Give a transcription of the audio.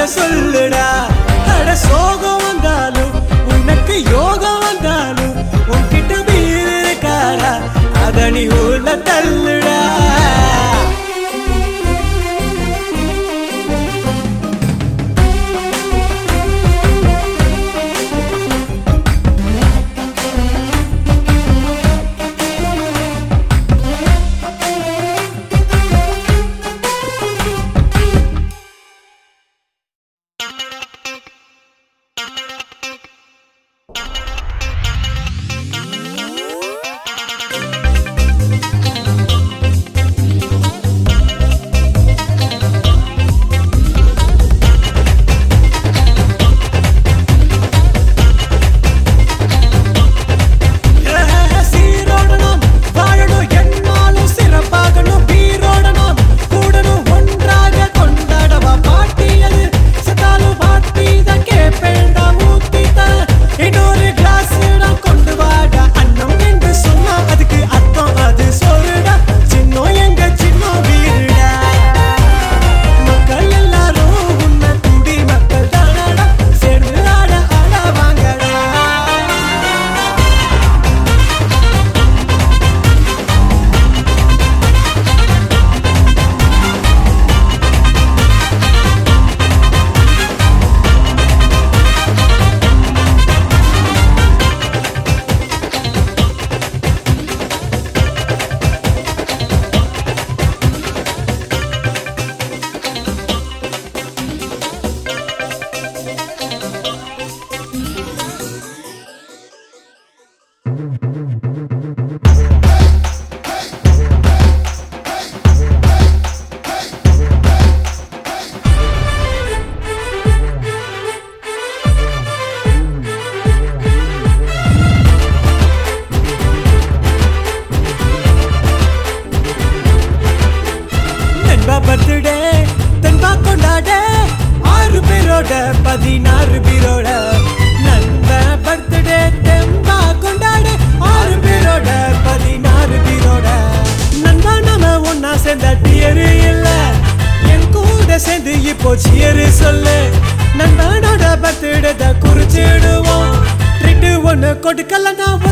சொல்லுடா அட சோகம் வந்தாலும் உனக்கு யோகம் வந்தாலும் உன்கிட்ட வீடு இருக்காடா அத நீ உள்ள தள்ளுடா சீரோடணும் வாழணும் என்னாலும் சிறப்பாகணும் பீரோடணும் கூடணும் ஒன்றாக கொண்டாடவா பாட்டியது செத்தாலும் பாட்டி தான் கேப்பேண்டா ஊத்திட்ட இன்னொரு கிளாஸ் கொண்டு வாடா அன்னம் என்று சொன்னா அதுக்கு அர்த்தம் அது சொல்லுடா சின்னம் எங்க சின்ன வீடுடா மக்கள் எல்லாரும் உன்னை குடி மக்கள் தானடா சேர்ந்து ஆட ஆட வாங்கடா நண்பா பர்த்டே தன்பா கொண்டாட ஆறு பேரோட பதினாறு பேரோட நண்பா பர்த்டே தெம்பா கொண்டாட ஆறு பேரோட பதினாறு பேரோட நண்பா நாம ஒன்னா சேர்ந்த டியரு இல்ல என் கூட சேர்ந்து இப்போ சியரு சொல்லு நண்பனோட பர்த்டே குறிச்சிடுவோம் ட்ரிட்டு ஒண்ணு கொடுக்கலன்னா